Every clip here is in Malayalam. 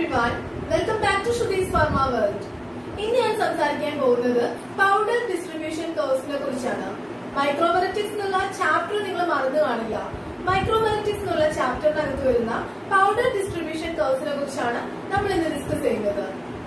എവ്രിവൺ വെൽക്കം ബാക്ക് ടു ഷുദീസ് ഫാർമ വേൾഡ് ഇന്ന് ഞാൻ സംസാരിക്കാൻ പോകുന്നത് പൗഡർ ഡിസ്ട്രിബ്യൂഷൻ കേഴ്സിനെ കുറിച്ചാണ് മൈക്രോബെററ്റിക്സ് എന്നുള്ള ചാപ്റ്റർ നിങ്ങൾ മറന്നു കാണില്ല മൈക്രോബെററ്റിക്സ് എന്നുള്ള ചാപ്റ്ററിനകത്ത് വരുന്ന പൗഡർ ഡിസ്ട്രിബ്യൂഷൻ കേഴ്സിനെ കുറിച്ചാണ് നമ്മൾ ഇന്ന് ഡിസ്കസ് ചെയ്യുന്നത്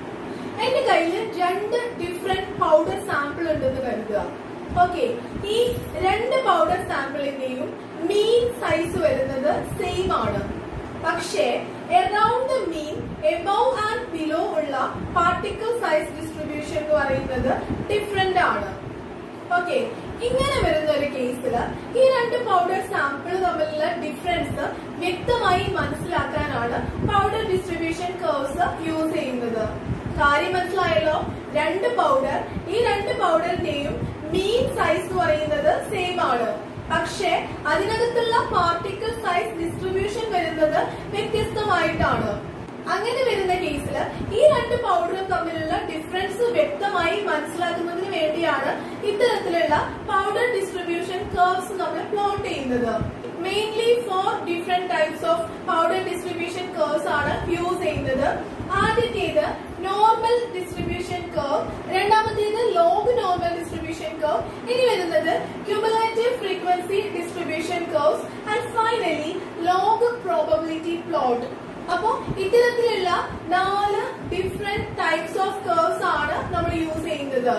എന്റെ കയ്യിൽ രണ്ട് ഡിഫറെന്റ് പൗഡർ സാമ്പിൾ ഉണ്ടെന്ന് കരുതുക ഓക്കെ ഈ രണ്ട് പൗഡർ സാമ്പിളിന്റെയും മീൻ സൈസ് വരുന്നത് സെയിം ആണ് പക്ഷേ around the mean above and below ഉള്ള പാർട്ടിക്കിൾ സൈസ് ഡിസ്ട്രിബ്യൂഷൻ എന്ന് പറയുന്നത് ഡിഫറെന്റ് ആണ് ഓക്കെ ഇങ്ങനെ വരുന്ന ഒരു കേസിൽ ഈ രണ്ട് പൗഡർ സാമ്പിൾ തമ്മിലുള്ള ഡിഫറൻസ് വ്യക്തമായി മനസ്സിലാക്കാനാണ് പൗഡർ ഡിസ്ട്രിബ്യൂഷൻ കേഴ്സ് യൂസ് ചെയ്യുന്നത് കാര്യം മനസ്സിലായല്ലോ രണ്ട് പൗഡർ ഈ രണ്ട് പൗഡറിന്റെയും മീൻ സൈസ് എന്ന് പറയുന്നത് സെയിം ആണ് പക്ഷേ അതിനകത്തുള്ള പാർട്ടിക്കിൾ സൈസ് ഡിസ്ട്രിബ്യൂഷൻ വരുന്നത് വ്യത്യസ്തമായിട്ടാണ് അങ്ങനെ വരുന്ന കേസിൽ ഈ രണ്ട് പൗഡറും തമ്മിലുള്ള ഡിഫറൻസ് വ്യക്തമായി മനസ്സിലാക്കുന്നതിന് വേണ്ടിയാണ് ഇത്തരത്തിലുള്ള പൗഡർ ഡിസ്ട്രിബ്യൂഷൻ കർവ്സ് നമ്മൾ പ്ലോട്ട് ചെയ്യുന്നത് mainly four different types of powder distribution curves ആണ് യൂസ് ചെയ്യുന്നത് ആദ്യത്തേത് നോർമൽ ഡിസ്ട്രിബ്യൂഷൻ കർവ് രണ്ടാമത്തേത് ലോഗ് നോർമൽ ഡിസ്ട്രിബ്യൂഷൻ കർവ് ഇനി വരുന്നത് cumulative frequency distribution curves and finally log probability plot അപ്പോ ഇത്തരത്തിലുള്ള നാല് ഡിഫറെന്റ് ടൈപ്സ് ഓഫ് കർവ്സ് ആണ് നമ്മൾ യൂസ് ചെയ്യുന്നത്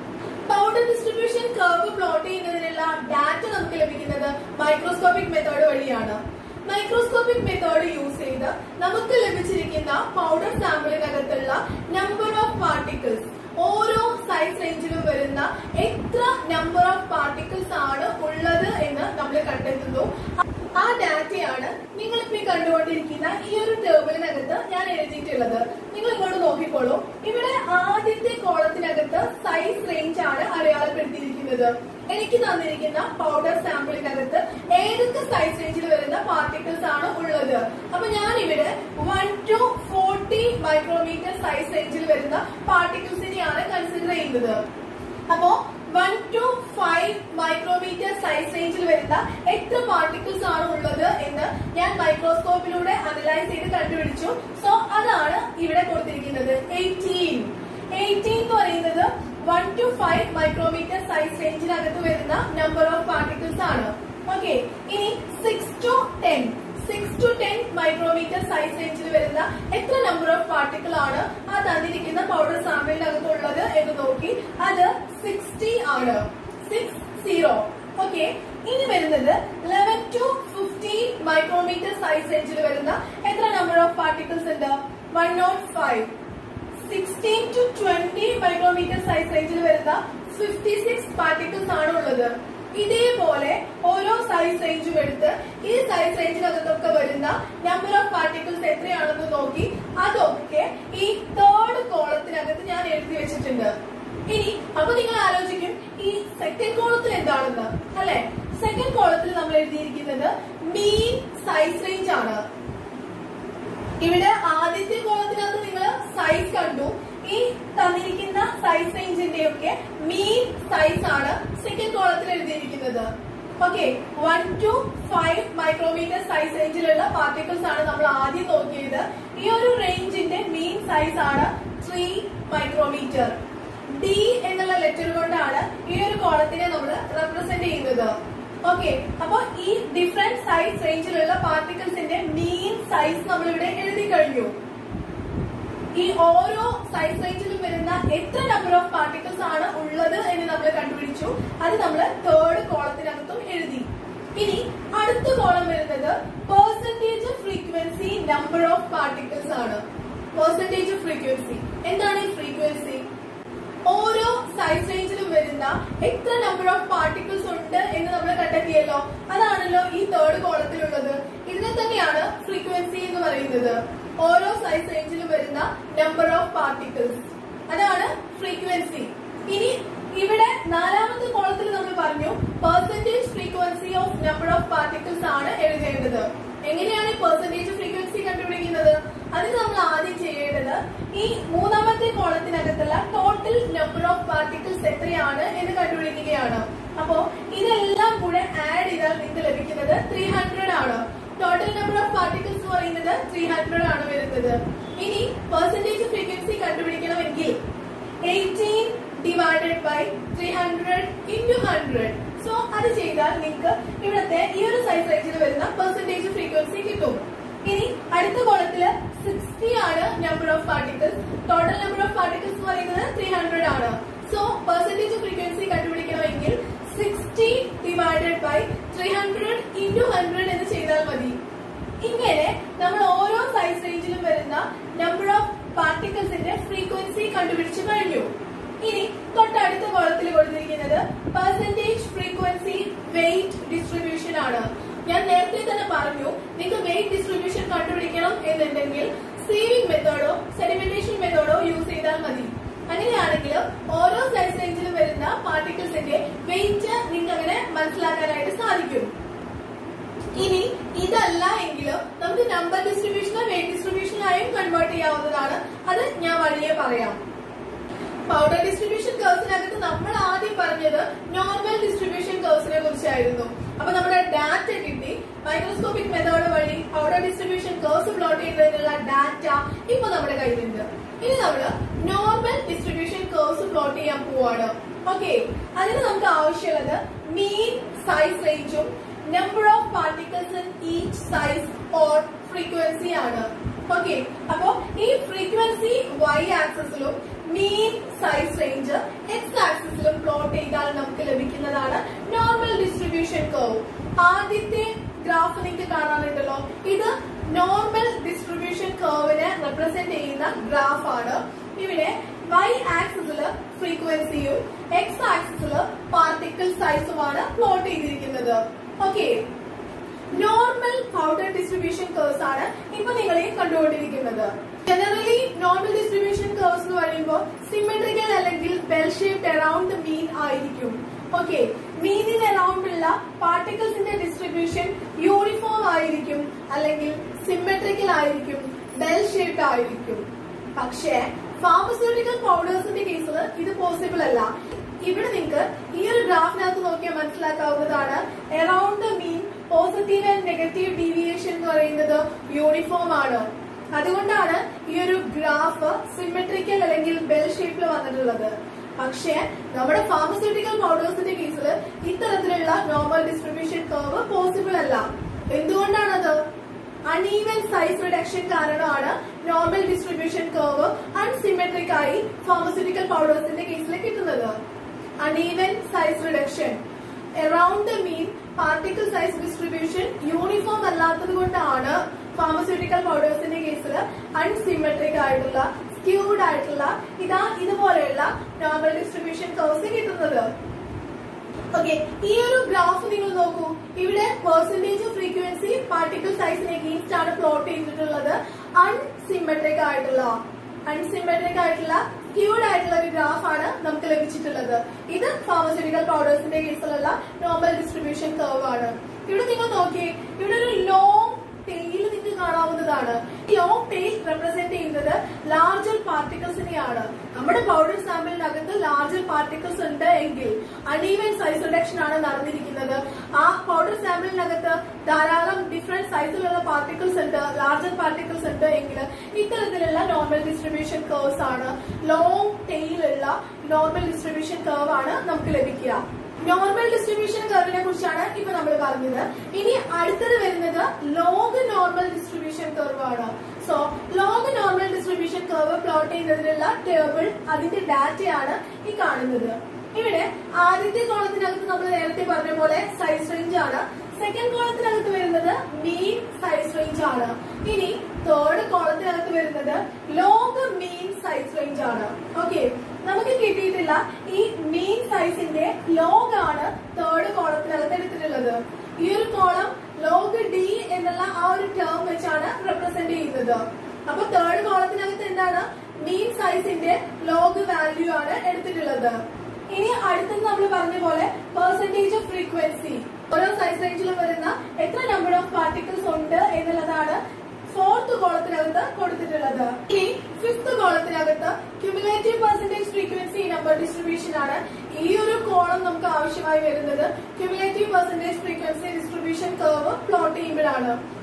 പൗഡർ ഡിസ്ട്രിബ്യൂഷൻ കർവ് പ്ലോട്ട് ചെയ്യുന്നതിനുള്ള ഡാറ്റ നമുക്ക് ലഭിക്കുന്നത് മൈക്രോസ്കോപ്പിക് മെത്തേഡ് വഴിയാണ് മൈക്രോസ്കോപ്പിക് മെത്തേഡ് യൂസ് ചെയ്ത് നമുക്ക് ലഭിച്ചിരിക്കുന്ന പൗഡർ സാമ്പിളിനകത്തുള്ള നമ്പർ ഓഫ് പാർട്ടിക്കിൾസ് ഓരോ സൈസ് റേഞ്ചിലും വരുന്ന എത്ര നമ്പർ ഓഫ് പാർട്ടിക്കിൾസ് ആണ് ഉള്ളത് എന്ന് നമ്മൾ കണ്ടെത്തുന്നു ആ ഡാറ്റയാണ് നിങ്ങൾ ഇപ്പൊ കണ്ടുകൊണ്ടിരിക്കുന്ന ഈ ഒരു ടേബിളിനകത്ത് ഞാൻ എഴുതിയിട്ടുള്ളത് നിങ്ങൾ ഇങ്ങോട്ട് നോക്കിക്കോളൂ ഇവിടെ ആദ്യത്തെ കോളത്തിനകത്ത് സൈസ് റേഞ്ച് ആണ് അടയാളപ്പെടുത്തിയിരിക്കുന്നത് എനിക്ക് തന്നിരിക്കുന്ന പൗഡർ സാമ്പിളിനകത്ത് ഏതൊക്കെ സൈസ് റേഞ്ചിൽ വരുന്ന പാർട്ടിക്കിൾസ് ആണ് ഉള്ളത് അപ്പൊ ഞാൻ ഇവിടെ one to forty micrometre size റേഞ്ചിൽ വരുന്ന പാർട്ടിക്കിൾസിനെയാണ് കൺസിഡർ ചെയ്യുന്നത് അപ്പോ one to five micrometre size റേഞ്ചിൽ വരുന്ന എത്ര പാർട്ടിക്കിൾസ് ആണ് ഉള്ളത് എന്ന് ഞാൻ മൈക്രോസ്കോപ്പിലൂടെ അനലൈസ് ചെയ്ത് കണ്ടുപിടിച്ചു സോ അതാണ് ഇവിടെ കൊടുത്തിരിക്കുന്നത് എയ്റ്റീൻ എയ്റ്റീൻ എന്ന് പറയുന്നത് one to five micrometre size റേഞ്ചിനകത്ത് വരുന്ന നമ്പർ ഓഫ് പാർട്ടിക്കിൾസ് ആണ് ഓക്കെ ഇനി six to ten six to ten micrometre size റേഞ്ചിൽ വരുന്ന എത്ര നമ്പർ ഓഫ് പാർട്ടിക്കിൾ ആണ് ആ തന്നിരിക്കുന്ന പൗഡർ സാമ്പിളിനകത്ത് ഉള്ളത് എന്ന് നോക്കി അത് സിക്സ്റ്റി ആണ് സിക്സ് സീറോ ഓക്കെ ഇനി വരുന്നത് eleven to fifteen micrometre size റേഞ്ചിൽ വരുന്ന എത്ര നമ്പർ ഓഫ് പാർട്ടിക്കിൾസ് ഉണ്ട് one not five sixteen to twenty micrometre size റേഞ്ചിൽ വരുന്ന ഫിഫ്റ്റി സിക്സ് പാർട്ടിക്കിൾസ് ആണ് ഉള്ളത് ഇതേപോലെ ഓരോ സൈസ് റേഞ്ചും എടുത്ത് ഈ സൈസ് റേഞ്ചിനകത്തൊക്കെ വരുന്ന നമ്പർ ഓഫ് പാർട്ടിക്കിൾസ് എത്രയാണെന്ന് നോക്കി അതൊക്കെ ഈ തേർഡ് കോളത്തിനകത്ത് ഞാൻ എഴുതി വെച്ചിട്ടുണ്ട് ഇനി അപ്പൊ നിങ്ങൾ ആലോചിക്കും ഈ സെക്കൻഡ് കോളത്തിൽ എന്താണെന്ന് അല്ലെ സെക്കൻഡ് കോളത്തിൽ നമ്മൾ എഴുതിയിരിക്കുന്നത് മീൻ സൈസ് റേഞ്ച് ആണ് ഇവിടെ ആദ്യത്തെ കോളത്തിനകത്ത് നിങ്ങൾ സൈസ് കണ്ടു ഈ തന്നിരിക്കുന്ന സൈസ് റേഞ്ചിന്റെ ഒക്കെ മീൻ സൈസ് ആണ് സെക്കൻഡ് കോളത്തിൽ എഴുതിയിരിക്കുന്നത് okay one to five micrometre size റേഞ്ചിലുള്ള പാർട്ടിക്കിൾസ് ആണ് നമ്മൾ ആദ്യം നോക്കിയത് ഈ ഒരു റേഞ്ചിന്റെ മീൻ സൈസ് ആണ് ത്രീ മൈക്രോമീറ്റർ ഡി എന്നുള്ള ലെറ്റർ കൊണ്ടാണ് ഈ ഒരു കോളത്തിനെ നമ്മൾ റെപ്രസെന്റ് ചെയ്യുന്നത് ഓക്കെ അപ്പൊ ഈ ഡിഫറെന്റ് സൈസ് റേഞ്ചിലുള്ള പാർട്ടിക്കിൾസിന്റെ മീൻ സൈസ് നമ്മൾ ഇവിടെ എഴുതി കഴിഞ്ഞു ഈ ഓരോ സൈസ് റേഞ്ചിലും വരുന്ന എത്ര നമ്പർ ഓഫ് പാർട്ടിക്കിൾസ് ആണ് ഉള്ളത് എന്ന് നമ്മൾ കണ്ടുപിടിച്ചു അത് നമ്മൾ തേർഡ് കോളത്തിനകത്തും എഴുതി ഇനി അടുത്ത കോളം വരുന്നത് percentage frequency number of particles ആണ് പെർസെന്റേജ് ഫ്രീക്വൻസി എന്താണ് ഈ ഫ്രീക്വൻസി ഓരോ സൈസ് റേഞ്ചിലും വരുന്ന എത്ര നമ്പർ ഓഫ് പാർട്ടിക്കിൾസ് ഉണ്ട് എന്ന് നമ്മൾ കണ്ടെത്തിയല്ലോ അതാണല്ലോ ഈ തേർഡ് കോളത്തിലുള്ളത് ഇതിനെ തന്നെയാണ് ഫ്രീക്വൻസി എന്ന് പറയുന്നത് ഓരോ സൈസ് റേഞ്ചിലും വരുന്ന നമ്പർ ഓഫ് പാർട്ടിക്കിൾസ് അതാണ് ഫ്രീക്വൻസി ഇനി ഇവിടെ നാലാമത്തെ കോളത്തിൽ നമ്മൾ പറഞ്ഞു percentage frequency of number of particles ആണ് എഴുതേണ്ടത് എങ്ങനെയാണ് ഈ പെർസെന്റേജ് ഫ്രീക്വൻസി കണ്ടുപിടിക്കുന്നത് അതിന് നമ്മൾ ആദ്യം ചെയ്യേണ്ടത് ഈ മൂന്നാമത്തെ കോളത്തിനകത്തുള്ള ടോട്ടൽ നമ്പർ ഓഫ് പാർട്ടിക്കിൾസ് എത്രയാണ് എന്ന് കണ്ടുപിടിക്കുകയാണ് അപ്പോ ഇതെല്ലാം കൂടെ ആഡ് ചെയ്താൽ നിങ്ങൾക്ക് ലഭിക്കുന്നത് ത്രീ ഹൺഡ്രഡ് ആണ് ടോട്ടൽ നമ്പർ ഓഫ് പാർട്ടിക്കിൾസ് എന്ന് പറയുന്നത് ത്രീ ഹൺഡ്രഡ് ആണ് വരുന്നത് ഇനി പെർസെന്റേജ് ഫ്രീക്വൻസി കണ്ടുപിടിക്കണമെങ്കിൽ eighteen divided by three hundred into hundred so അത് ചെയ്താൽ നിങ്ങൾക്ക് ഇവിടുത്തെ ഈ ഒരു സൈസ് റേഞ്ചിൽ വരുന്ന പെർസെന്റേജ് ഫ്രീക്വൻസി കിട്ടും ഇനി അടുത്ത കോളത്തില് സിക്സ്റ്റി ആണ് number of particles total number of particles എന്ന് പറയുന്നത് ത്രീ ഹൺഡ്രഡ് ആണ് സോ പെർസെന്റേജ് ഫ്രീക്വൻസി കണ്ടുപിടിക്കണമെങ്കിൽ sixty divided by three hundred into hundred എന്ന് ചെയ്താൽ മതി ഇങ്ങനെ നമ്മൾ ഓരോ സൈസ് റേഞ്ചിലും വരുന്ന നമ്പർ ഓഫ് പാർട്ടിക്കിൾസിന്റെ ഫ്രീക്വൻസി കണ്ടുപിടിച്ചു കഴിഞ്ഞു ഇനി തൊട്ടടുത്ത കോളത്തിൽ കൊടുത്തിരിക്കുന്നത് പെർസെന്റേജ് ഫ്രീക്വൻസി വെയിറ്റ് ഡിസ്ട്രിബ്യൂഷൻ ആണ് ഞാൻ നേരത്തെ തന്നെ പറഞ്ഞു നിങ്ങൾക്ക് വെയിറ്റ് ഡിസ്ട്രിബ്യൂഷൻ കണ്ടുപിടിക്കണം എന്നുണ്ടെങ്കിൽ സീവിംഗ് മെത്തേഡോ സെഡിമെന്റേഷൻ മെത്തേഡോ യൂസ് ചെയ്താൽ മതി അങ്ങനെയാണെങ്കിൽ ഓരോ സൈസ് റേഞ്ചിലും വരുന്ന പാർട്ടിക്കിൾസിന്റെ വെയിറ്റ് നിങ്ങൾക്ക് അങ്ങനെ മനസ്സിലാക്കാനായിട്ട് സാധിക്കും ഇനി ഇതല്ല എങ്കിലും നമുക്ക് നമ്പർ ഡിസ്ട്രിബ്യൂഷനോ വെയിറ്റ് ഡിസ്ട്രിബ്യൂഷനായും കൺവേർട്ട് ചെയ്യാവുന്നതാണ് അത് ഞാൻ വഴിയെ പറയാം പൗഡർ ഡിസ്ട്രിബ്യൂഷൻ കേഴ്സിനകത്ത് നമ്മൾ ആദ്യം പറഞ്ഞത് നോർമൽ ഡിസ്ട്രിബ്യൂഷൻ കേഴ്സിനെ കുറിച്ചായിരുന്നു അപ്പൊ നമ്മുടെ ഡാറ്റ കിട്ടി മൈക്രോസ്കോപ്പിക് മെത്തേഡ് വഴി പൗഡർ ഡിസ്ട്രിബ്യൂഷൻ കേഴ്സ് പ്ലോട്ട് ചെയ്യുന്നതിനുള്ള ഡാറ്റ ഇപ്പൊ നമ്മുടെ കയ്യിലുണ്ട് ഇനി നമ്മള് നോർമൽ ഡിസ്ട്രിബ്യൂഷൻ കേഴ്സ് പ്ലോട്ട് ചെയ്യാൻ പോവാണ് ഓക്കെ അതിന് നമുക്ക് ആവശ്യമുള്ളത് മീൻ സൈസ് റേഞ്ചും number of particles in each size or frequency ആണ് ഓക്കെ അപ്പോ ഈ ഫ്രീക്വൻസി വൈ ആക്സിസിലും മീൻ സൈസ് റേഞ്ച് എക്സ് ആക്സിസിലും പ്ലോട്ട് ചെയ്താൽ നമുക്ക് ലഭിക്കുന്നതാണ് നോർമൽ ഡിസ്ട്രിബ്യൂഷൻ കർവ് ആദ്യത്തെ ഗ്രാഫ് നിങ്ങൾക്ക് കാണാനുണ്ടല്ലോ ഇത് നോർമൽ ഡിസ്ട്രിബ്യൂഷൻ കർവിനെ റെപ്രസെന്റ് ചെയ്യുന്ന ഗ്രാഫ് ആണ് ഇവിടെ വൈ ആക്സിസില് ഫ്രീക്വൻസിയും എക്സ് ആക്സിസില് പാർട്ടിക്കിൾ സൈസുമാണ് പ്ലോട്ട് ചെയ്തിരിക്കുന്നത് okay normal powder distribution curves ആണ് ഇപ്പൊ നിങ്ങൾ ഈ കണ്ടുകൊണ്ടിരിക്കുന്നത് ജനറലി നോർമൽ ഡിസ്ട്രിബ്യൂഷൻ കേഴ്സ് എന്ന് പറയുമ്പോൾ സിമെട്രിക്കൽ അല്ലെങ്കിൽ bell shaped around the mean ആയിരിക്കും ഓക്കെ മീനിന് അറൌണ്ട് ഉള്ള പാർട്ടിക്കിൾസിന്റെ ഡിസ്ട്രിബ്യൂഷൻ യൂണിഫോം ആയിരിക്കും അല്ലെങ്കിൽ സിമെട്രിക്കൽ ആയിരിക്കും ബെൽ ഷേപ്ഡ് ആയിരിക്കും പക്ഷേ ഫാർമസ്യൂട്ടിക്കൽ പൗഡേഴ്സിന്റെ കേസിൽ ഇത് പോസിബിൾ അല്ല ഇവിടെ നിങ്ങൾക്ക് ഈ ഒരു ഗ്രാഫിനകത്ത് നോക്കിയാൽ മനസ്സിലാക്കാവുന്നതാണ് around the mean positive and negative deviation എന്ന് പറയുന്നത് യൂണിഫോം ആണ് അതുകൊണ്ടാണ് ഈ ഒരു ഗ്രാഫ് സിമെട്രിക്കൽ അല്ലെങ്കിൽ ബെൽ ഷേപ്പിൽ വന്നിട്ടുള്ളത് പക്ഷേ നമ്മുടെ ഫാർമസ്യൂട്ടിക്കൽ പൗഡേഴ്സിന്റെ കേസിൽ ഇത്തരത്തിലുള്ള നോർമൽ ഡിസ്ട്രിബ്യൂഷൻ കർവ് പോസിബിൾ അല്ല എന്തുകൊണ്ടാണത് അൺഈവൻ സൈസ് റിഡക്ഷൻ കാരണമാണ് നോർമൽ ഡിസ്ട്രിബ്യൂഷൻ കർവ് അൺസിമെട്രിക് ആയി ഫാർമസ്യൂട്ടിക്കൽ പൗഡേഴ്സിന്റെ കേസിൽ കിട്ടുന്നത് uneven size reduction around the mean particle size distribution uniform അല്ലാത്തത് കൊണ്ടാണ് ഫാർമസ്യൂട്ടിക്കൽ പൗഡേഴ്സിന്റെ കേസിൽ അൺസിമെട്രിക് ആയിട്ടുള്ള സ്ക്യൂഡ് ആയിട്ടുള്ള ഇതാ ഇതുപോലെയുള്ള നോർമൽ ഡിസ്ട്രിബ്യൂഷൻ കർവ്സ് കിട്ടുന്നത് ഓക്കെ ഈ ഒരു ഗ്രാഫ് നിങ്ങൾ നോക്കൂ ഇവിടെ പെർസെന്റേജ് ഫ്രീക്വൻസി പാർട്ടിക്കിൾ സൈസിന് എഗെയിൻസ്റ്റ് ആണ് പ്ലോട്ട് ചെയ്തിട്ടുള്ളത് അൺസിമെട്രിക് ആയിട്ടുള്ള അൺസിമെട്രിക് ആയിട്ടുള്ള സ്ക്യൂഡ് ആയിട്ടുള്ള ഒരു ഗ്രാഫ് ആണ് നമുക്ക് ലഭിച്ചിട്ടുള്ളത് ഇത് ഫാർമസ്യൂട്ടിക്കൽ പൗഡേഴ്സിന്റെ കേസിലുള്ള നോർമൽ ഡിസ്ട്രിബ്യൂഷൻ കർവ് ആണ് ഇവിടെ നിങ്ങൾ നോക്കിയേ ഇവിടെ ഒരു ലോങ് ടെയിൽ നിങ്ങൾക്ക് കാണാവുന്നതാണ് ഈ ലോങ് ടെയിൽ റെപ്രസെന്റ് ചെയ്യുന്നത് ലാർജർ പാർട്ടിക്കിൾസിനെയാണ് നമ്മുടെ പൗഡർ സാമ്പിളിനകത്ത് ലാർജർ പാർട്ടിക്കിൾസ് ഉണ്ട് എങ്കിൽ അൺഈവൻ സൈസ് റിഡക്ഷൻ ആണ് നടന്നിരിക്കുന്നത് ആ പൗഡർ സാമ്പിളിനകത്ത് ധാരാളം ഡിഫറെന്റ് സൈസിലുള്ള പാർട്ടിക്കിൾസ് ഉണ്ട് ലാർജർ പാർട്ടിക്കിൾസ് ഉണ്ട് എങ്കിൽ ഇത്തരത്തിലുള്ള നോർമൽ ഡിസ്ട്രിബ്യൂഷൻ കർവ്സ് ആണ് ലോങ് ടെയിലുള്ള നോർമൽ ഡിസ്ട്രിബ്യൂഷൻ കർവ് ആണ് നമുക്ക് ലഭിക്കുക നോർമൽ ഡിസ്ട്രിബ്യൂഷൻ കർവിനെ കുറിച്ചാണ് ഇപ്പൊ നമ്മൾ പറഞ്ഞത് ഇനി അടുത്തത് വരുന്നത് ലോഗ് നോർമൽ ഡിസ്ട്രിബ്യൂഷൻ കർവ് ആണ് so log normal distribution curve plot ചെയ്യുന്നതിനുള്ള ടേബിൾ അതിന്റെ ഡാറ്റയാണ് ഈ കാണുന്നത് ഇവിടെ ആദ്യത്തെ കോളത്തിനകത്ത് നമ്മൾ നേരത്തെ പറഞ്ഞ പോലെ സൈസ് റേഞ്ച് ആണ് സെക്കൻഡ് കോളത്തിനകത്ത് വരുന്നത് മീൻ സൈസ് റേഞ്ച് ആണ് ഇനി തേർഡ് കോളത്തിനകത്ത് വരുന്നത് ലോഗ് മീൻ സൈസ് റേഞ്ച് ആണ് ഓക്കെ നമുക്ക് കിട്ടിയിട്ടില്ല ഈ മീൻ സൈസിന്റെ ലോഗ് ആണ് തേർഡ് കോളത്തിനകത്ത് എടുത്തിട്ടുള്ളത് ഈ ഒരു കോളം ലോഗ് ഡി എന്നുള്ള ആ ഒരു ടേം വെച്ചാണ് റെപ്രസെന്റ് ചെയ്യുന്നത് അപ്പൊ തേർഡ് കോളത്തിനകത്ത് എന്താണ് മീൻ സൈസിന്റെ ലോഗ് വാല്യൂ ആണ് എടുത്തിട്ടുള്ളത് ഇനി അടുത്തത് നമ്മൾ പറഞ്ഞ പോലെ പെർസെന്റേജ് ഓഫ് ഫ്രീക്വൻസി ഓരോ സൈസ് റേഞ്ചിലും വരുന്ന എത്ര നമ്പർ ഓഫ് പാർട്ടിക്കിൾസ് ഉണ്ട് എന്നുള്ളതാണ് ഫോർത്ത് കോളത്തിനകത്ത് കൊടുത്തിട്ടുള്ളത് ഇനി ഫിഫ്ത് കോളത്തിനകത്ത് cumulative percentage frequency number distribution ആണ് ഈ ഒരു കോളം നമുക്ക് ആവശ്യമായി വരുന്നത് cumulative percentage frequency distribution curve plot ചെയ്യുമ്പോഴാണ്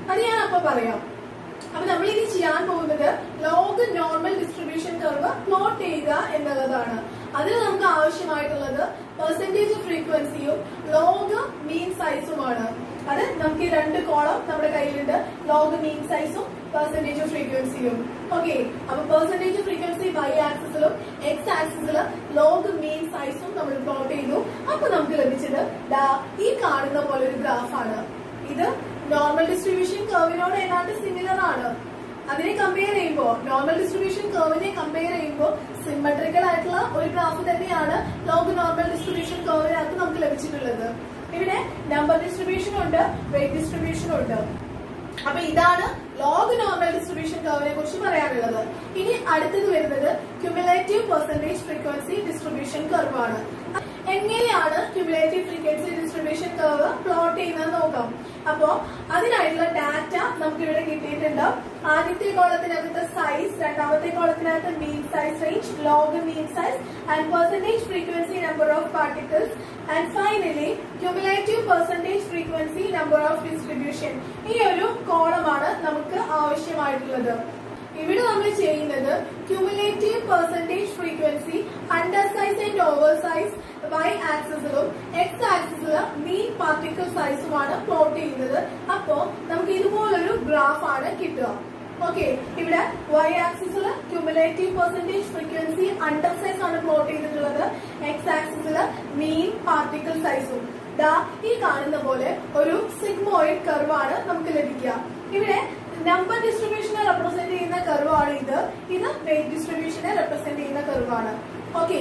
അത് ഞാൻ അപ്പൊ പറയാം അപ്പൊ നമ്മൾ ഇനി ചെയ്യാൻ പോകുന്നത് log normal distribution curve plot ചെയ്യുക എന്നുള്ളതാണ് അതിന് നമുക്ക് ആവശ്യമായിട്ടുള്ളത് പെർസെന്റേജ് ഫ്രീക്വൻസിയും ലോഗ് മീൻ സൈസുമാണ് അത് നമുക്ക് ഈ രണ്ട് കോളം നമ്മുടെ കയ്യിലുണ്ട് ലോഗ് മീൻ സൈസും പെർസെന്റേജ് ഫ്രീക്വൻസിയും ഓക്കെ അപ്പൊ പെർസെന്റേജ് ഫ്രീക്വൻസി വൈ ആക്സിസിലും എക്സ് ആക്സിസിലും ലോഗ് മീൻ സൈസും നമ്മൾ പ്ലോട്ട് ചെയ്തു അപ്പൊ നമുക്ക് ലഭിച്ചത് ദാ ഈ കാണുന്ന പോലെ ഒരു ഗ്രാഫാണ് ഇത് നോർമൽ ഡിസ്ട്രിബ്യൂഷൻ കർവിനോട് ഏതാണ്ട് സിമിലർ ആണ് അതിനെ കമ്പയർ ചെയ്യുമ്പോൾ നോർമൽ ഡിസ്ട്രിബ്യൂഷൻ കർവിനെ കമ്പയർ ചെയ്യുമ്പോൾ സിമെട്രിക്കൽ ആയിട്ടുള്ള ഒരു ഗ്രാഫ് തന്നെയാണ് ലോഗ് നോർമൽ ഡിസ്ട്രിബ്യൂഷൻ കർവിനകത്ത് നമുക്ക് ലഭിച്ചിട്ടുള്ളത് ഇവിടെ നമ്പർ ഡിസ്ട്രിബ്യൂഷൻ ഉണ്ട് വെയിറ്റ് ഡിസ്ട്രിബ്യൂഷൻ ഉണ്ട് അപ്പൊ ഇതാണ് ലോഗ് നോർമൽ ഡിസ്ട്രിബ്യൂഷൻ കർവിനെ കുറിച്ച് പറയാനുള്ളത് ഇനി അടുത്തത് വരുന്നത് cumulative percentage frequency distribution curve ആണ് എങ്ങനെയാണ് cumulative frequency distribution curve plot ചെയ്യുന്നത് നോക്കാം അപ്പോ അതിനായിട്ടുള്ള ഡാറ്റ നമുക്ക് ഇവിടെ കിട്ടിയിട്ടുണ്ട് ആദ്യത്തെ കോളത്തിനകത്ത് സൈസ് രണ്ടാമത്തെ കോളത്തിനകത്ത് mean size range log mean size and percentage frequency number of particles and finally cumulative percentage frequency number of distribution ഈ ഒരു കോളമാണ് നമുക്ക് ആവശ്യമായിട്ടുള്ളത് ഇവിടെ നമ്മൾ ചെയ്യുന്നത് cumulative percentage frequency under size and over size Y ആക്സിസിലും എക്സ് ആക്സിസിലും മീൻ പാർട്ടിക്കിൾ സൈസുമാണ് പ്ലോട്ട് ചെയ്യുന്നത് അപ്പോ നമുക്ക് ഇതുപോലൊരു ഗ്രാഫ് ആണ് കിട്ടുക ഓക്കെ ഇവിടെ വൈ ആക്സിസിൽ cumulative percentage frequency under size ആണ് പ്ലോട്ട് ചെയ്തിട്ടുള്ളത് എക്സ് ആക്സിസിൽ മീൻ പാർട്ടിക്കിൾ സൈസും ദാ ഈ കാണുന്ന പോലെ ഒരു സിഗ്മോയിഡ് കർവാണ് നമുക്ക് ലഭിക്കുക ഇവിടെ നമ്പർ ഡിസ്ട്രിബ്യൂഷനെ റെപ്രസെന്റ് ചെയ്യുന്ന കർവാണ് ഇത് ഇത് വെയിറ്റ് ഡിസ്ട്രിബ്യൂഷനെ റെപ്രസെന്റ് ചെയ്യുന്ന കർവാണ് ഓക്കെ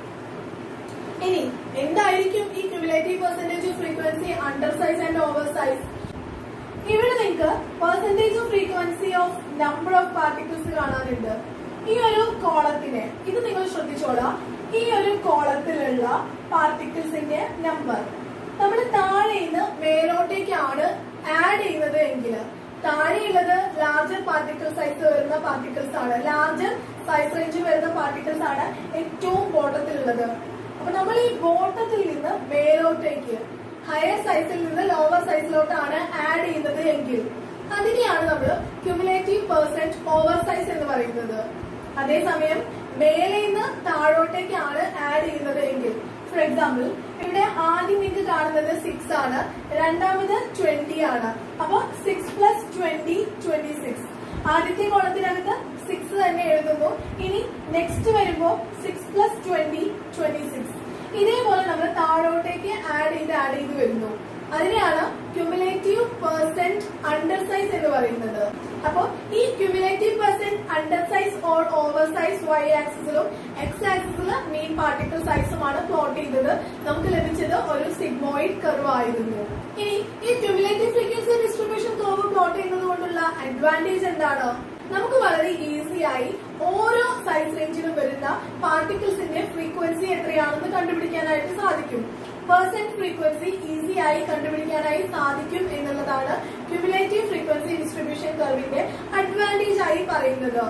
ഇനി എന്തായിരിക്കും ഈ cumulative percentage frequency under size and over size ഇവിടെ നിങ്ങൾക്ക് percentage of frequency of number of particles കാണാനുണ്ട് ഈ ഒരു കോളത്തിനെ ഇത് നിങ്ങൾ ശ്രദ്ധിച്ചോളാം ഈ ഒരു കോളത്തിലുള്ള പാർട്ടിക്കിൾസിന്റെ നമ്പർ നമ്മൾ താഴെ നിന്ന് മേലോട്ടേക്കാണ് ആഡ് ചെയ്യുന്നത് എങ്കിൽ താഴെയുള്ളത് ലാർജർ പാർട്ടിക്കിൾ സൈസ് വരുന്ന പാർട്ടിക്കിൾസ് ആണ് ലാർജർ സൈസ് റേഞ്ച് വരുന്ന പാർട്ടിക്കിൾസ് ആണ് ഏറ്റവും ബോട്ടത്തിലുള്ളത് അപ്പൊ നമ്മൾ ഈ ബോട്ടത്തിൽ നിന്ന് മേലോട്ടേക്ക് ഹയർ സൈസിൽ നിന്ന് ലോവർ സൈസിലോട്ടാണ് ആഡ് ചെയ്യുന്നത് എങ്കിൽ അതിനെയാണ് നമ്മൾ ക്യുമുലേറ്റീവ് പെർസെന്റ് ഓവർ സൈസ് എന്ന് പറയുന്നത് അതേസമയം മേലെ നിന്ന് താഴോട്ടേക്കാണ് ആഡ് ചെയ്യുന്നത് എങ്കിൽ ഫോർ എക്സാമ്പിൾ ഇവിടെ ആദ്യം നിങ്ങൾക്ക് കാണുന്നത് സിക്സ് ആണ് രണ്ടാമത് ട്വന്റി ആണ് അപ്പൊ six plus twenty twenty six ആദ്യത്തെ കോളത്തിനകത്ത് സിക്സ് തന്നെ എഴുതുന്നു ഇനി നെക്സ്റ്റ് വരുമ്പോ six plus twenty twenty six ഇതേപോലെ നമ്മൾ താഴോട്ടേക്ക് ആഡ് ചെയ്ത് ആഡ് ചെയ്ത് വരുന്നു അതിനെയാണ് ക്യുമുലേറ്റീവ് പെർസെന്റ് അണ്ടർ സൈസ് എന്ന് പറയുന്നത് അപ്പോ ഈ cumulative percent under size or over size Y ആക്സിസിലും എക്സ് ആക്സിസിലും മീൻ പാർട്ടിക്കിൾ സൈസുമാണ് പ്ലോട്ട് ചെയ്തത് നമുക്ക് ലഭിച്ചത് ഒരു സിഗ്മോയിഡ് കർവ് ആയിരുന്നു ഇനി ഈ cumulative frequency distribution curve plot ചെയ്യുന്നത് കൊണ്ടുള്ള അഡ്വാൻറ്റേജ് എന്താണ് നമുക്ക് വളരെ ഈസി ആയി ഓരോ സൈസ് റേഞ്ചിലും വരുന്ന പാർട്ടിക്കിൾസിന്റെ ഫ്രീക്വൻസി എത്രയാണെന്ന് കണ്ടുപിടിക്കാനായിട്ട് സാധിക്കും പെർസെന്റ് ഫ്രീക്വൻസി ഈസി ആയി കണ്ടുപിടിക്കാനായി സാധിക്കും എന്നുള്ളതാണ് ക്യുമുലേറ്റീവ് ഫ്രീക്വൻസി ഡിസ്ട്രിബ്യൂഷൻ കർവിന്റെ അഡ്വാൻറ്റേജ് ആയി പറയുന്നത്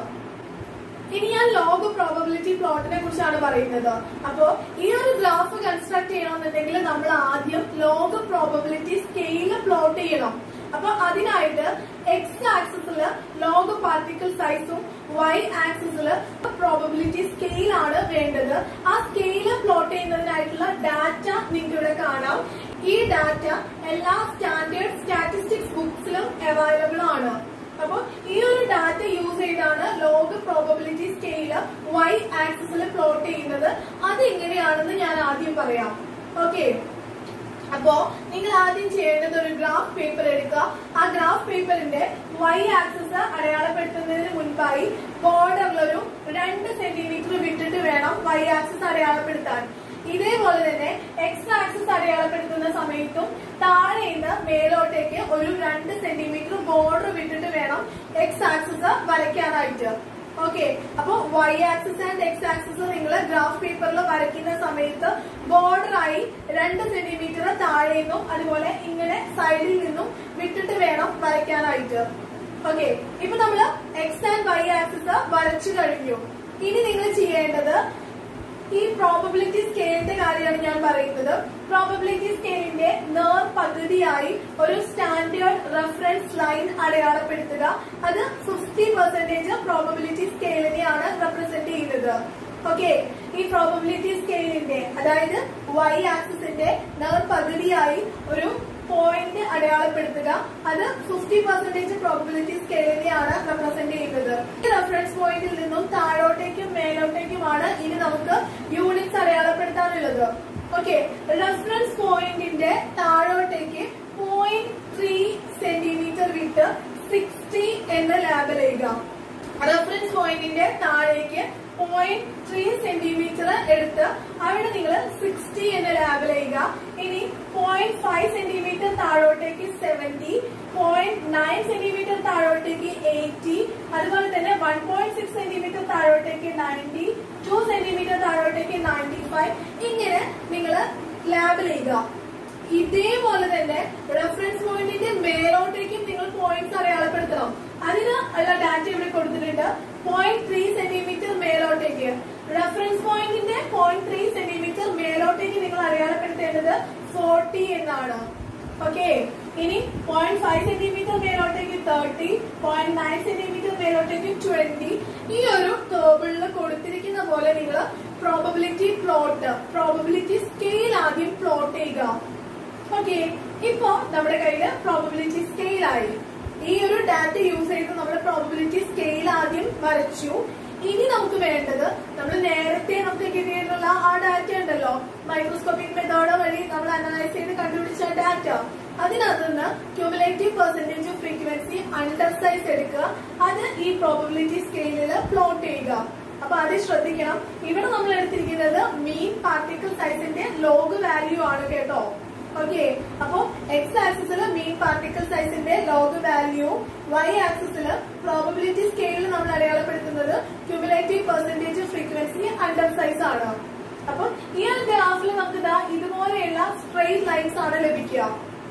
ഇനി ഞാൻ ലോഗ് പ്രോബബിലിറ്റി പ്ലോട്ടിനെ കുറിച്ചാണ് പറയുന്നത് അപ്പോ ഈ ഒരു ഗ്രാഫ് കൺസ്ട്രക്ട് ചെയ്യണമെന്നുണ്ടെങ്കിൽ നമ്മൾ ആദ്യം ലോഗ് പ്രോബബിലിറ്റി സ്കെയില് പ്ലോട്ട് ചെയ്യണം അപ്പൊ അതിനായിട്ട് എക്സ് ആക്സിസിൽ ലോഗ് പാർട്ടിക്കിൾ സൈസും വൈ ആക്സിസിൽ പ്രോബബിലിറ്റി സ്കെയിൽ ആണ് വേണ്ടത് ആ സ്കെയില് പ്ലോട്ട് ചെയ്യുന്നതിനായിട്ടുള്ള ഡാറ്റ നിങ്ങൾക്ക് ഇവിടെ കാണാം ഈ ഡാറ്റ എല്ലാ സ്റ്റാൻഡേർഡ് സ്റ്റാറ്റിസ്റ്റിക്സ് ബുക്സിലും അവൈലബിൾ ആണ് അപ്പൊ ഈ ഒരു ഡാറ്റ യൂസ് ചെയ്താണ് ലോഗ് പ്രോബബിലിറ്റി സ്കെയില് വൈ ആക്സിസിൽ പ്ലോട്ട് ചെയ്യുന്നത് അത് എങ്ങനെയാണെന്ന് ഞാൻ ആദ്യം പറയാം ഓക്കെ അപ്പോ നിങ്ങൾ ആദ്യം ചെയ്യേണ്ടത് ഒരു ഗ്രാഫ് പേപ്പർ എടുക്കുക ആ ഗ്രാഫ് പേപ്പറിന്റെ വൈ ആക്സിസ് അടയാളപ്പെടുത്തുന്നതിന് മുൻപായി ബോർഡറിലൊരു രണ്ട് സെന്റിമീറ്റർ വിട്ടിട്ട് വേണം വൈ ആക്സിസ് അടയാളപ്പെടുത്താൻ ഇതേപോലെ തന്നെ എക്സ് ആക്സിസ് അടയാളപ്പെടുത്തുന്ന സമയത്തും താഴെ നിന്ന് മേലോട്ടേക്ക് ഒരു രണ്ട് സെന്റിമീറ്റർ ബോർഡർ വിട്ടിട്ട് വേണം എക്സ് ആക്സിസ് വരയ്ക്കാനായിട്ട് ഓക്കെ അപ്പൊ Y axis and X axis നിങ്ങൾ ഗ്രാഫ് പേപ്പറിൽ വരയ്ക്കുന്ന സമയത്ത് ബോർഡർ ആയി രണ്ട് സെന്റിമീറ്റർ താഴെ നിന്നും അതുപോലെ ഇങ്ങനെ സൈഡിൽ നിന്നും വിട്ടിട്ട് വേണം വരയ്ക്കാനായിട്ട് ഓക്കെ ഇപ്പൊ നമ്മള് എക്സ് ആൻഡ് വൈ ആക്സിസ് വരച്ചു കഴിഞ്ഞു ഇനി നിങ്ങൾ ചെയ്യേണ്ടത് ഈ പ്രോബബിലിറ്റി സ്കെയിലിന്റെ കാര്യമാണ് ഞാൻ പറയുന്നത് പ്രോബബിലിറ്റി സ്കെയിലിന്റെ നേർ പകുതിയായി ഒരു സ്റ്റാൻഡേർഡ് റെഫറൻസ് ലൈൻ അടയാളപ്പെടുത്തുക അത് ഫിഫ്റ്റി പെർസെന്റേജ് പ്രോബബിലിറ്റി സ്കെയിലിനെയാണ് റെപ്രസെന്റ് ചെയ്യുന്നത് ഓക്കെ ഈ പ്രോബബിലിറ്റി സ്കെയിലിന്റെ അതായത് വൈ ആക്സിസിന്റെ നേർ പകുതിയായി ഒരു പോയിന്റ് അടയാളപ്പെടുത്തുക അത് ഫിഫ്റ്റി പെർസെന്റേജ് പ്രോബിലിറ്റി സ്കെയിലിനെയാണ് റെപ്രസെന്റ് ചെയ്യുന്നത് ഈ റെഫറൻസ് പോയിന്റിൽ നിന്നും താഴോട്ടേക്കും മേലോട്ടേക്കുമാണ് ഇനി നമുക്ക് യൂണിറ്റ്സ് അടയാളപ്പെടുത്താനുള്ളത് ഓക്കെ റെഫറൻസ് പോയിന്റിന്റെ താഴോട്ടേക്ക് പോയിന്റ് ത്രീ സെന്റിമീറ്റർ വിട്ട് സിക്സ്റ്റി എന്ന് ലാബൽ ചെയ്യുക റെഫറൻസ് പോയിന്റിന്റെ താഴേക്ക് പോയിന്റ് ത്രീ സെന്റിമീറ്റർ എടുത്ത് അവിടെ നിങ്ങൾ സിക്സ്റ്റി എന്ന് ലാബൽ ചെയ്യുക ഇനി പോയിന്റ് ഫൈവ് സെന്റിമീറ്റർ താഴോട്ടേക്ക് സെവന്റി പോയിന്റ് നയൻ സെന്റിമീറ്റർ താഴോട്ടേക്ക് എയ്റ്റി അതുപോലെ തന്നെ വൺ പോയിന്റ് സിക്സ് സെന്റിമീറ്റർ താഴോട്ടേക്ക് നയൻറ്റി ടു സെന്റിമീറ്റർ താഴോട്ടേക്ക് നയൻറ്റി ഫൈവ് ഇങ്ങനെ നിങ്ങൾ ലാബിൽ ചെയ്യുക ഇതേപോലെ തന്നെ റെഫറൻസ് പോയിന്റിന്റെ മേലോട്ടേക്കും നിങ്ങൾ പോയിന്റ്സ് അടയാളപ്പെടുത്തണം അതിന് ഉള്ള ഡാറ്റ ഇവിടെ കൊടുത്തിട്ടുണ്ട് പോയിന്റ് ത്രീ സെന്റിമീറ്റർ മേലോട്ടേക്ക് റെഫറൻസ് പോയിന്റിന്റെ പോയിന്റ് ത്രീ സെന്റിമീറ്റർ മേലോട്ടേക്ക് നിങ്ങൾ അടയാളപ്പെടുത്തേണ്ടത് ഫോർട്ടി എന്നാണ് ഓക്കെ ഇനി പോയിന്റ് ഫൈവ് സെന്റിമീറ്റർ മേലോട്ടേക്ക് തേർട്ടി പോയിന്റ് നയൻ സെന്റിമീറ്റർ മേലോട്ടേക്ക് ട്വന്റി ഈ ഒരു ടേബിളിൽ കൊടുത്തിരിക്കുന്ന പോലെ നിങ്ങൾ പ്രോബബിലിറ്റി പ്ലോട്ട് പ്രോബബിലിറ്റി സ്കെയിൽ ആദ്യം പ്ലോട്ട് ചെയ്യുക ഓക്കെ ഇപ്പോ നമ്മുടെ കയ്യില് പ്രോബബിലിറ്റി സ്കെയിൽ ആയി ഈ ഒരു ഡാറ്റ യൂസ് ചെയ്ത് നമ്മൾ പ്രോബബിലിറ്റി സ്കെയിൽ ആദ്യം വരച്ചു ഇനി നമുക്ക് വേണ്ടത് നമ്മൾ നേരത്തെ നമുക്ക് കിട്ടിയിട്ടുള്ള ആ ഡാറ്റ ഉണ്ടല്ലോ മൈക്രോസ്കോപ്പിക് മെത്തേഡ് വഴി നമ്മൾ അനലൈസ് ചെയ്ത് കണ്ടുപിടിച്ച ഡാറ്റ അതിനകത്ത് നിന്ന് cumulative percentage frequency under size എടുക്കുക അത് ഈ പ്രോബബിലിറ്റി സ്കെയിലിൽ പ്ലോട്ട് ചെയ്യുക അപ്പൊ അത് ശ്രദ്ധിക്കണം ഇവിടെ നമ്മൾ എടുത്തിരിക്കുന്നത് മീൻ പാർട്ടിക്കിൾ സൈസിന്റെ ലോഗ് വാല്യൂ ആണ് കേട്ടോ ഓക്കെ അപ്പോ എക്സ് ആക്സിസിൽ മീൻ പാർട്ടിക്കിൾ സൈസിന്റെ ലോഗ് വാല്യൂ വൈ ആക്സിസിൽ പ്രോബബിലിറ്റി സ്കെയിലിൽ നമ്മൾ അടയാളപ്പെടുത്തുന്നത് cumulative percentage frequency under size ആണ് അപ്പൊ ഈ ഒരു ഗ്രാഫിൽ നമുക്ക് ഇതാ ഇതുപോലെയുള്ള സ്ട്രെയിറ്റ് ലൈൻസ് ആണ് ലഭിക്കുക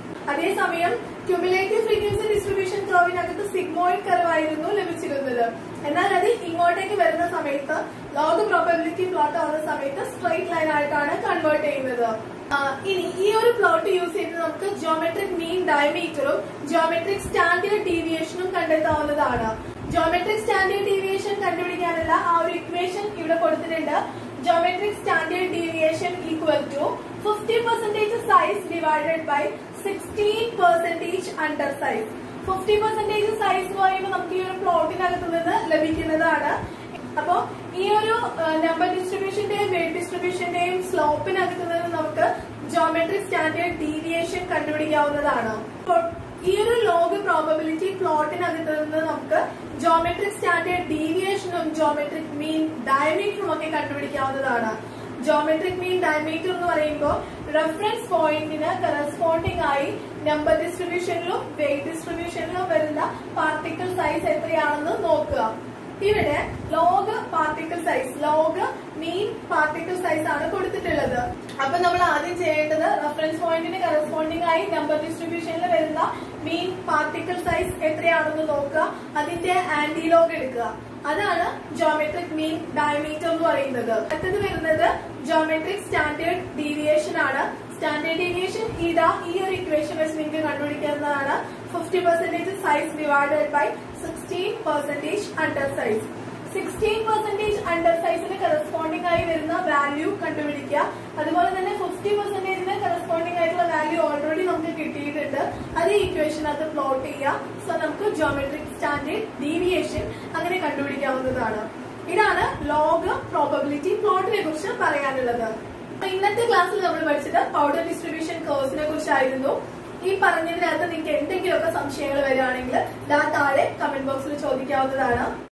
അതേസമയം ക്യുമുലേറ്റീവ് ഫ്രീക്വൻസി ഡിസ്ട്രിബ്യൂഷൻ കർവിനകത്ത് സിഗ്മോയിഡ് കർവ് ആയിരുന്നു ലഭിച്ചിരുന്നത് എന്നാൽ അത് ഇങ്ങോട്ടേക്ക് വരുന്ന സമയത്ത് ലോഗ് പ്രോബബിലിറ്റി പ്ലോട്ട് ആവുന്ന സമയത്ത് സ്ട്രെയിറ്റ് ലൈൻ ആയിട്ടാണ് കൺവേർട്ട് ചെയ്യുന്നത് ആ, ഇനി ഈ ഒരു പ്ലോട്ട് യൂസ് ചെയ്ത് നമുക്ക് ജോമെട്രിക് മീൻ ഡയമീറ്ററും ജോമെട്രിക് സ്റ്റാൻഡേർഡ് ഡീവിയേഷനും കണ്ടെത്താവുന്നതാണ് ജോമെട്രിക് സ്റ്റാൻഡേർഡ് ഡീവിയേഷൻ കണ്ടുപിടിക്കാനുള്ള ആ ഒരു ഇക്വേഷൻ ഇവിടെ കൊടുത്തിട്ടുണ്ട് geometric standard deviation equal to fifty percentage size divided by sixteen percentage under size fifty percentage size എന്ന് പറയുമ്പോൾ നമുക്ക് ഈ ഒരു പ്ലോട്ടിനകത്ത് നിന്ന് ലഭിക്കുന്നതാണ് അപ്പോ ഈ ഒരു നമ്പർ ഡിസ്ട്രിബ്യൂഷന്റെയും വെയിറ്റ് ഡിസ്ട്രിബ്യൂഷന്റെയും സ്ലോപ്പിനകത്ത് നിന്ന് നമുക്ക് ജോമെട്രിക് സ്റ്റാൻഡേർഡ് ഡീവിയേഷൻ കണ്ടുപിടിക്കാവുന്നതാണ് അപ്പോൾ ഈ ഒരു ലോഗ് പ്രോബബിലിറ്റി പ്ലോട്ടിനകത്ത് നിന്ന് നമുക്ക് ജോമെട്രിക് സ്റ്റാൻഡേർഡ് ഡീവിയേഷനും ജോമെട്രിക് മീൻ ഡയമീറ്ററും ഒക്കെ കണ്ടുപിടിക്കാവുന്നതാണ് ജോമെട്രിക് മീൻ ഡയമീറ്റർ എന്ന് പറയുമ്പോൾ റെഫറൻസ് പോയിന്റിന് കറസ്പോണ്ടിങ് ആയി നമ്പർ ഡിസ്ട്രിബ്യൂഷനിലും വെയിറ്റ് ഡിസ്ട്രിബ്യൂഷനിലും വരുന്ന പാർട്ടിക്കിൾ സൈസ് എത്രയാണെന്ന് നോക്കുക ഇവിടെ log particle size log mean particle size ആണ് കൊടുത്തിട്ടുള്ളത് അപ്പൊ നമ്മൾ ആദ്യം ചെയ്യേണ്ടത് റെഫറൻസ് പോയിന്റിന് കറസ്പോണ്ടിങ് ആയി നമ്പർ ഡിസ്ട്രിബ്യൂഷനിൽ വരുന്ന മീൻ പാർട്ടിക്കിൾ സൈസ് എത്രയാണെന്ന് നോക്കുക അതിന്റെ ആന്റി ലോഗ് എടുക്കുക അതാണ് ജോമെട്രിക് മീൻ ഡയമീറ്റർ എന്ന് പറയുന്നത് അടുത്തത് വരുന്നത് ജോമെട്രിക് സ്റ്റാൻഡേർഡ് ഡീവിയേഷൻ ആണ് സ്റ്റാൻഡേർഡ് ഡീവിയേഷൻ ഇതാ ഈ ഒരു ഇക്വേഷൻ വെച്ച് നിങ്ങൾക്ക് കണ്ടുപിടിക്കാവുന്നതാണ് fifty percentage size divided by sixteen percentage under size sixteen percentage under സൈസിന് കറസ്പോണ്ടിങ് ആയി വരുന്ന വാല്യൂ കണ്ടുപിടിക്കുക അതുപോലെ തന്നെ ഫിഫ്റ്റി പെർസെന്റേജിന് കറസ്പോണ്ടിങ് ആയിട്ടുള്ള വാല്യൂ ഓൾറെഡി നമുക്ക് കിട്ടിയിട്ടുണ്ട് അത് ഈ ഇക്വേഷനകത്ത് പ്ലോട്ട് ചെയ്യുക സോ നമുക്ക് ജോമെട്രിക് സ്റ്റാൻഡേർഡ് ഡീവിയേഷൻ അങ്ങനെ കണ്ടുപിടിക്കാവുന്നതാണ് ഇതാണ് ലോഗ് പ്രോബബിലിറ്റി പ്ലോട്ടിനെ കുറിച്ച് പറയാനുള്ളത് അപ്പൊ ഇന്നത്തെ ക്ലാസ്സിൽ നമ്മൾ പഠിച്ചത് പൗഡർ ഡിസ്ട്രിബ്യൂഷൻ കോഴ്സിനെ കുറിച്ചായിരുന്നു ഈ പറഞ്ഞതിനകത്ത് നിങ്ങൾക്ക് എന്തെങ്കിലുമൊക്കെ സംശയങ്ങൾ വരികയാണെങ്കിൽ ദാ താഴെ കമന്റ് ബോക്സിൽ ചോദിക്കാവുന്നതാണ്